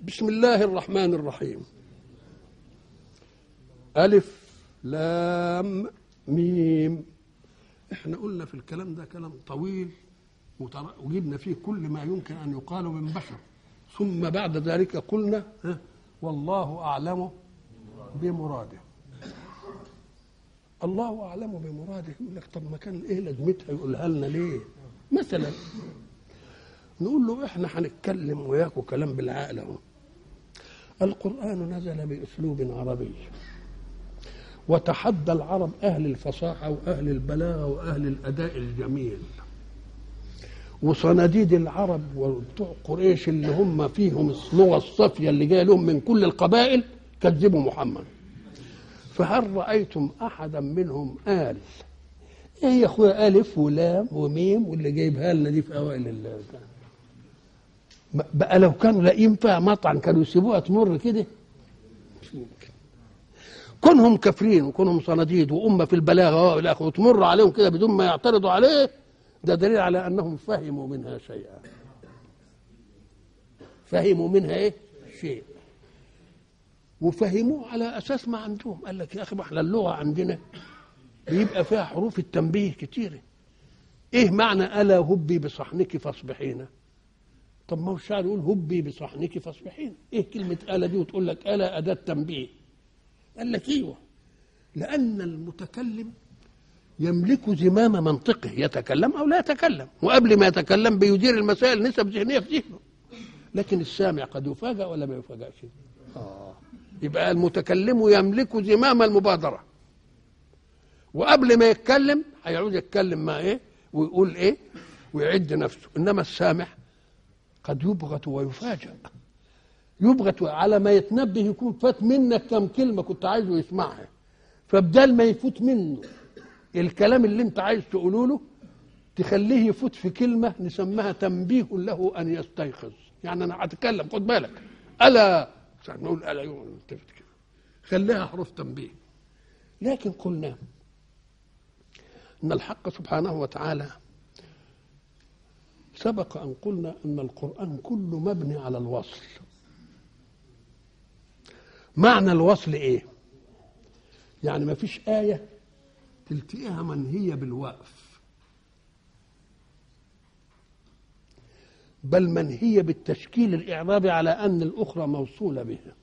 بسم الله الرحمن الرحيم ألف لام ميم احنا قلنا في الكلام ده كلام طويل وتر- وجبنا فيه كل ما يمكن أن يقال من بشر ثم بعد ذلك قلنا ها، والله أعلم بمراده الله أعلم بمراده يقول لك طب ما كان إيه لازمتها يقولها لنا ليه مثلا نقول له احنا هنتكلم وياكم كلام بالعقل اهو القرآن نزل بأسلوب عربي وتحدى العرب أهل الفصاحة وأهل البلاغة وأهل الأداء الجميل وصناديد العرب وبتوع قريش اللي هم فيهم اللغة الصافية اللي جاية لهم من كل القبائل كذبوا محمد فهل رأيتم أحدا منهم قال إيه يا أخويا ألف ولام وميم واللي جايبها لنا دي في أوائل ال- بقى لو كانوا لاقيين فيها مطعن كانوا يسيبوها تمر كده مش ممكن كونهم كافرين وكونهم صناديد وأمة في البلاغة والى آخره وتمر عليهم كده بدون ما يعترضوا عليه ده دليل على أنهم فهموا منها شيئا فهموا منها إيه؟ شيء وفهموه على أساس ما عندهم قال لك يا أخي ما احنا اللغة عندنا بيبقى فيها حروف التنبيه كتيرة إيه معنى ألا هبي بصحنك فاصبحين طب ما هو الشاعر يقول هبي بصحنك فاصبحين ايه كلمة آلة دي وتقول لك آلة أداة تنبيه قال لك ايوه لأن المتكلم يملك زمام منطقه يتكلم أو لا يتكلم وقبل ما يتكلم بيدير المسائل نسب ذهنية في ذهنه لكن السامع قد يفاجأ ولا ما يفاجأش آه. يبقى المتكلم يملك زمام المبادرة وقبل ما يتكلم هيعود يتكلم مع ايه ويقول ايه ويعد نفسه انما السامع قد يبغت ويفاجأ يبغت على ما يتنبه يكون فات منك كم كلمة كنت عايزه يسمعها فبدال ما يفوت منه الكلام اللي انت عايز تقوله له تخليه يفوت في كلمة نسميها تنبيه له أن يستيقظ يعني أنا هتكلم خد بالك ألا ساعة ما نقول ألا يقول التفت كده خليها حروف تنبيه لكن قلنا أن الحق سبحانه وتعالى سبق أن قلنا أن القرآن كله مبني على الوصل معنى الوصل إيه يعني ما فيش آية تلتقيها منهية بالوقف بل منهية بالتشكيل الإعرابي على أن الأخرى موصولة بها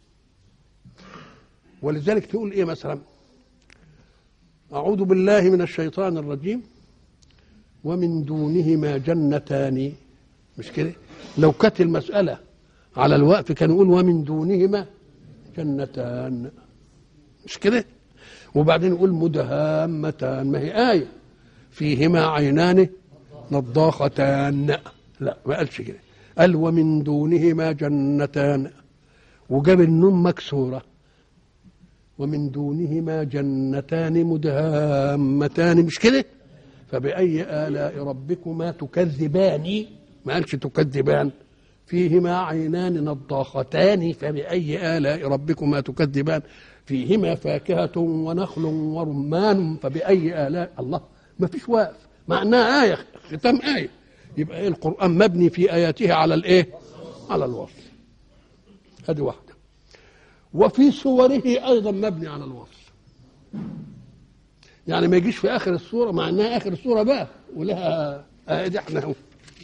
ولذلك تقول إيه مثلا أعوذ بالله من الشيطان الرجيم ومن دونهما جنتان مش كده لو كانت المسألة على الوقف كان يقول ومن دونهما جنتان مش كده وبعدين يقول مدهامتان ما هي آية فيهما عينان نضاختان لا ما قالش كده قال ومن دونهما جنتان وجاب النون مكسورة ومن دونهما جنتان مدهامتان مش كده فبأي آلاء ربكما تكذبان ما قالش تكذبان فيهما عينان نضاختان فبأي آلاء ربكما تكذبان فيهما فاكهة ونخل ورمان فبأي آلاء الله ما فيش واقف معناه آية ختام آية يبقى إيه القرآن مبني في آياته على الإيه؟ على الوصل هذه واحدة وفي صوره أيضا مبني على الوصل يعني ما يجيش في اخر السوره مع انها اخر السوره بقى ولها ادي احنا اهو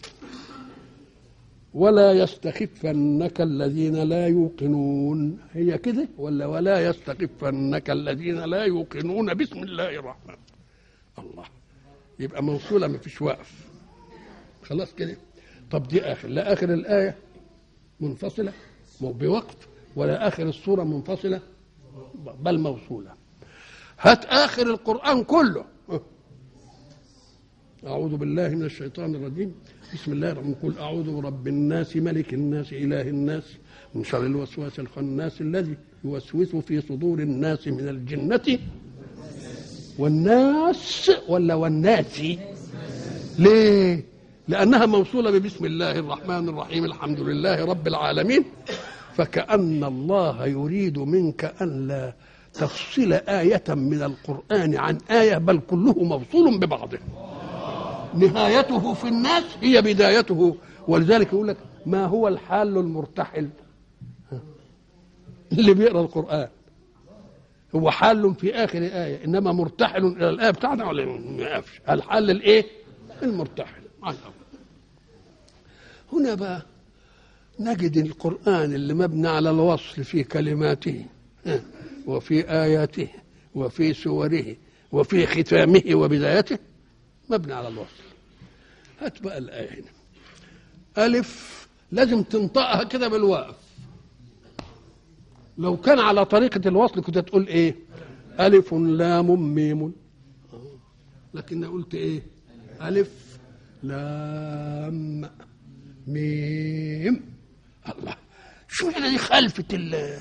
ولا يستخفنك الذين لا يوقنون هي كده ولا ولا يستخفنك الذين لا يوقنون بسم الله الرحمن الله يبقى موصوله ما فيش وقف خلاص كده طب دي اخر لا اخر الايه منفصله مو بوقت ولا اخر السوره منفصله بل موصوله هات اخر القران كله اعوذ بالله من الشيطان الرجيم بسم الله الرحمن الرحيم قل اعوذ برب الناس ملك الناس اله الناس من شر الوسواس الخناس الذي يوسوس في صدور الناس من الجنه والناس ولا والناس ليه لانها موصوله ببسم الله الرحمن الرحيم الحمد لله رب العالمين فكأن الله يريد منك أن لا تفصل آية من القرآن عن آية بل كله موصول ببعضه نهايته في الناس هي بدايته ولذلك يقول لك ما هو الحال المرتحل اللي بيقرا القران هو حال في اخر ايه انما مرتحل الى الايه بتاعنا ولا ما يقفش الحل الايه المرتحل على الأول. هنا بقى نجد القرآن اللي مبني على الوصل في كلماته ها، وفي آياته وفي سوره وفي ختامه وبدايته مبني على الوصل هات بقى الآية هنا ألف لازم تنطقها كده بالواقف لو كان على طريقة الوصل كنت تقول إيه ألف لام ميم لكن قلت إيه ألف لام ميم الله شو يعني دي خلفت ال ال-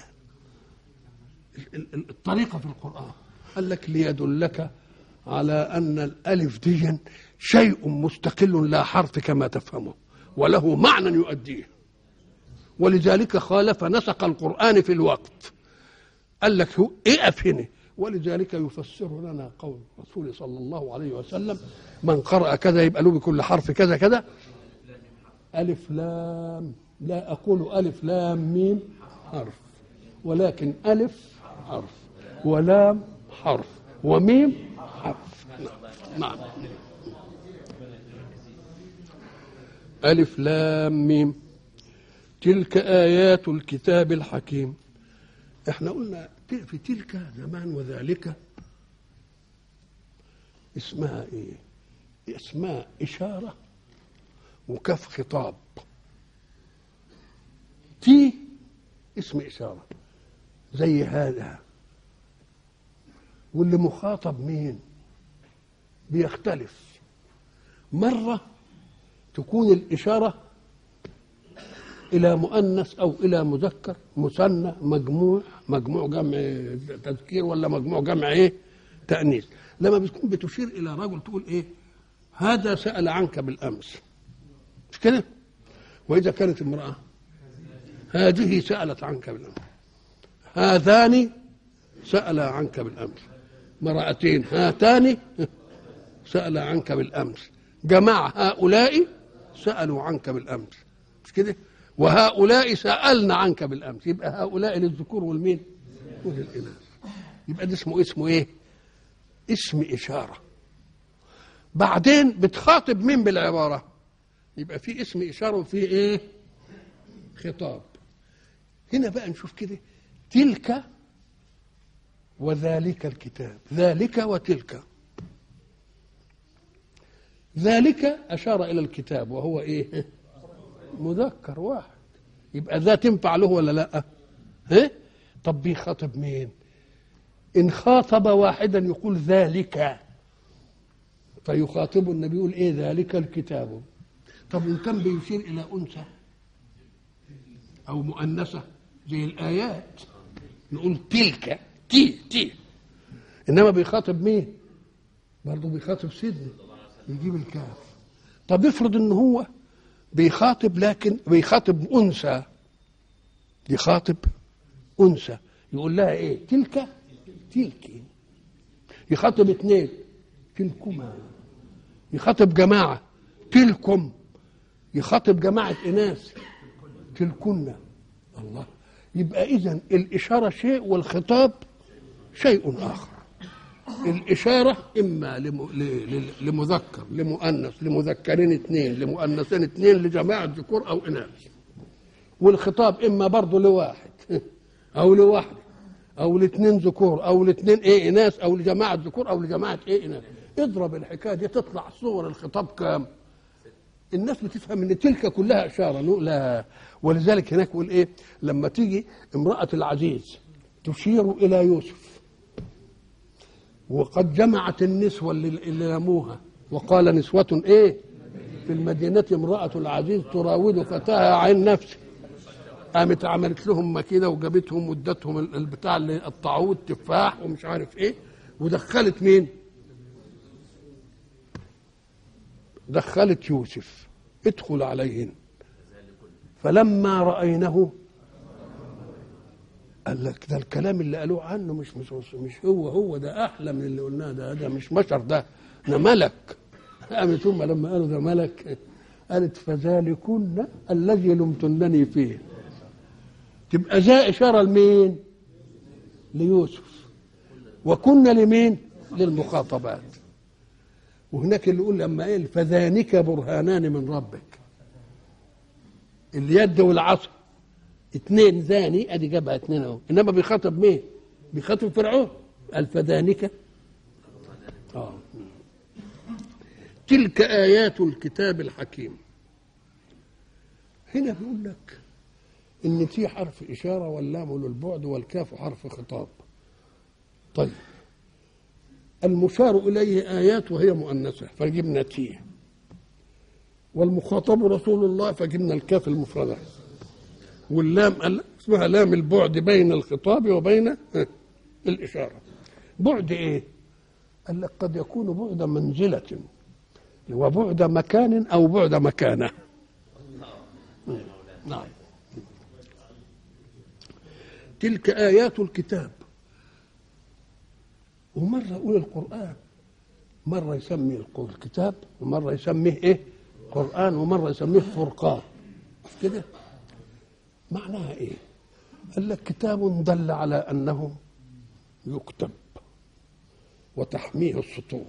ال- الطريقة في القرآن قال لك ليدلك على أن الألف دي شيء مستقل لا حرف كما تفهمه وله معنى يؤديه ولذلك خالف نسق القرآن في الوقت قال لك هو اقف هنا ولذلك يفسر لنا قول الرسول صلى الله عليه وسلم من قرأ كذا يبقى له بكل حرف كذا كذا ألف لام لا أقول ألف لام ميم حرف ولكن ألف حرف ولام حرف وميم حرف نعم نعم. ألف لام ميم تلك آيات الكتاب الحكيم احنا قلنا في تلك زمان وذلك اسمها ايه اسمها إشارة وكف خطاب تي اسم إشارة زي هذا واللي مخاطب مين بيختلف مرة تكون الإشارة إلى مؤنث أو إلى مذكر مثنى مجموع مجموع جمع تذكير ولا مجموع جمع إيه تأنيث لما بتكون بتشير إلى رجل تقول إيه هذا سأل عنك بالأمس مش كده وإذا كانت امرأة هذه سألت عنك بالأمس هذان سأل عنك بالأمس مرأتين هاتان سأل عنك بالأمس جماعة هؤلاء سألوا عنك بالأمس مش كده وهؤلاء سألنا عنك بالأمس يبقى هؤلاء للذكور والمين وللإناث يبقى ده اسمه اسمه ايه اسم إشارة بعدين بتخاطب مين بالعبارة يبقى في اسم إشارة وفي ايه خطاب هنا بقى نشوف كده تلك وذلك الكتاب ذلك وتلك ذلك أشار إلى الكتاب وهو إيه مذكر واحد يبقى ذا تنفع له ولا لا ها طب بيخاطب مين إن خاطب واحدا يقول ذلك فيخاطب النبي يقول إيه ذلك الكتاب طب إن كان بيشير إلى أنثى أو مؤنثة زي الآيات نقول تلك تي تي إنما بيخاطب مين برضه بيخاطب سيدنا يجيب الكاف طب افرض ان هو بيخاطب لكن بيخاطب انثى يخاطب انثى يقول لها ايه تلك تلك يخاطب اثنين تلكما يخاطب جماعه تلكم يخاطب جماعه اناث تلكن الله يبقى اذا الاشاره شيء والخطاب شيء اخر الإشارة إما لم- ل- ل- لمذكر لمؤنث لمذكرين اثنين لمؤنثين اثنين لجماعة ذكور أو إناث والخطاب إما برضه لواحد أو لواحد أو لاثنين ذكور أو لاثنين إيه إناث أو لجماعة ذكور أو لجماعة إيه إناث اضرب الحكاية دي تطلع صور الخطاب كام الناس بتفهم ان تلك كلها اشاره نقول لا ولذلك هناك يقول ايه لما تيجي امراه العزيز تشير الى يوسف وقد جمعت النسوة اللي, اللي لموها وقال نسوة ايه في المدينة امرأة العزيز تراود فتاها عن نفسه قامت عملت لهم كده وجابتهم وادتهم ال- البتاع اللي قطعوه التفاح ومش عارف ايه ودخلت مين دخلت يوسف ادخل عليهن فلما رأينه قال لك ده الكلام اللي قالوه عنه مش مش مش هو هو ده احلى من اللي قلناه ده ده مش بشر ده ده ملك قامت ثم لما قالوا ده ملك قالت فذلكن الذي لمتنني فيه تبقى ذا إشارة لمين ليوسف وكنا لمين للمخاطبات وهناك اللي يقول لما ايه فذانك برهانان من ربك اليد والعصا اتنين ذاني ادي جابها اتنين اهو انما بيخاطب مين بيخاطب فرعون قال فذانك اه تلك ايات الكتاب الحكيم هنا بيقول لك ان تي حرف اشاره واللام للبعد والكاف حرف خطاب طيب المشار اليه ايات وهي مؤنثه فجبنا تي والمخاطب رسول الله فجبنا الكاف المفرده واللام قال اسمها لام البعد بين الخطاب وبين الاشاره بعد ايه قال لك قد يكون بعد منزله وبعد مكان او بعد مكانه نعم تلك آيات الكتاب ومرة يقول القرآن مرة يسمي الكتاب ومرة يسميه إيه قرآن ومرة يسميه فرقان كده معناها إيه قال لك كتاب دل على أنه يكتب وتحميه السطور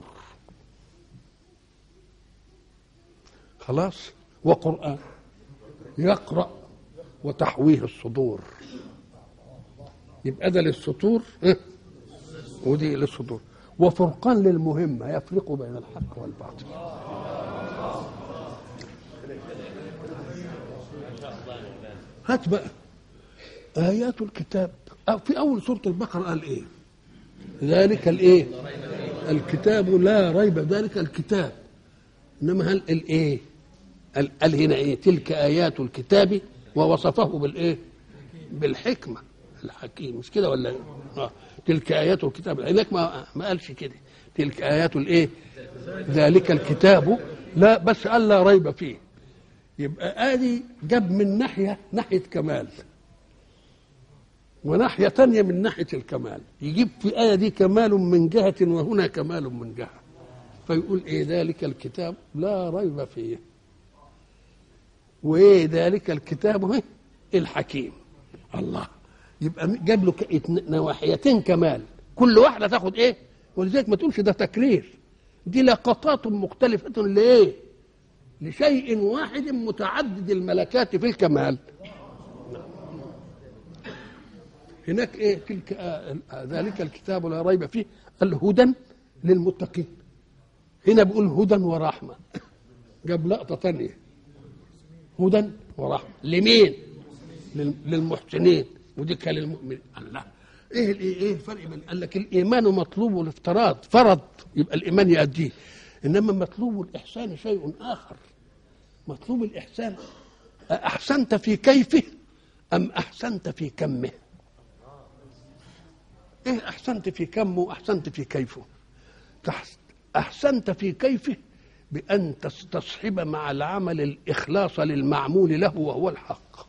خلاص وقرآن يقرأ وتحويه الصدور يبقى ده للسطور ودي للصدور وفرقان للمهمة يفرق بين الحق والباطل هات بقى آيات الكتاب في أول سورة البقرة قال إيه ذلك الإيه الكتاب لا ريب ذلك الكتاب إنما هل الإيه قال قال هنا إيه تلك آيات الكتاب ووصفه بالإيه بالحكمة الحكيم مش كده ولا إيه؟ آه. تلك آيات الكتاب هناك ما ما قالش كده تلك آيات الإيه ذلك الكتاب لا بس قال لا ريب فيه يبقى ادي جاب من ناحيه ناحيه كمال وناحيه تانية من ناحيه الكمال يجيب في الايه دي كمال من جهه وهنا كمال من جهه فيقول ايه ذلك الكتاب لا ريب فيه وايه ذلك الكتاب هي الحكيم الله يبقى جاب له ك- نواحيتين كمال كل واحده تاخد ايه ولذلك ما تقولش ده تكرير دي لقطات مختلفه لايه لشيء واحد متعدد الملكات في الكمال هناك ايه تلك آه آه ذلك الكتاب لا ريب فيه الهدى للمتقين هنا بيقول هدى ورحمه جاب لقطه ثانيه هدى ورحمه لمين لل- للمحسنين ودي كان للمؤمنين الله ايه ال- ايه الفرق بين قال لك الايمان مطلوب الافتراض فرض يبقى الايمان يؤديه انما مطلوب الاحسان شيء اخر مطلوب الإحسان أحسنت في كيفه أم أحسنت في كمه إيه أحسنت في كمه وأحسنت في كيفه تحس- أحسنت في كيفه بأن تستصحب مع العمل الإخلاص للمعمول له وهو الحق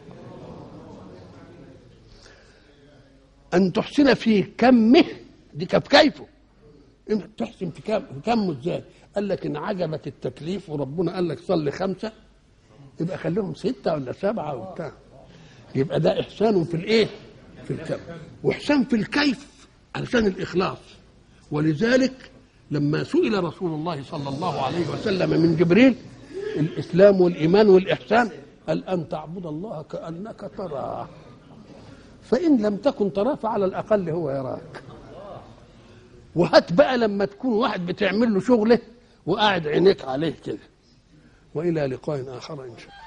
أن تحسن في كمه دي كيف كيفه انت تحسن في كم في كمه ازاي؟ قال لك ان عجبك التكليف وربنا قال لك صلي خمسه يبقى خليهم سته ولا سبعه وبتاع يبقى ده احسان في الايه؟ في الكم واحسان في الكيف علشان الاخلاص ولذلك لما سئل رسول الله صلى الله عليه وسلم من جبريل الاسلام والايمان والاحسان قال ان تعبد الله كانك تراه فان لم تكن تراه فعلى الاقل هو يراك وهات بقى لما تكون واحد بتعمل له شغله وقاعد عينيك عليه كده والى لقاء اخر ان شاء الله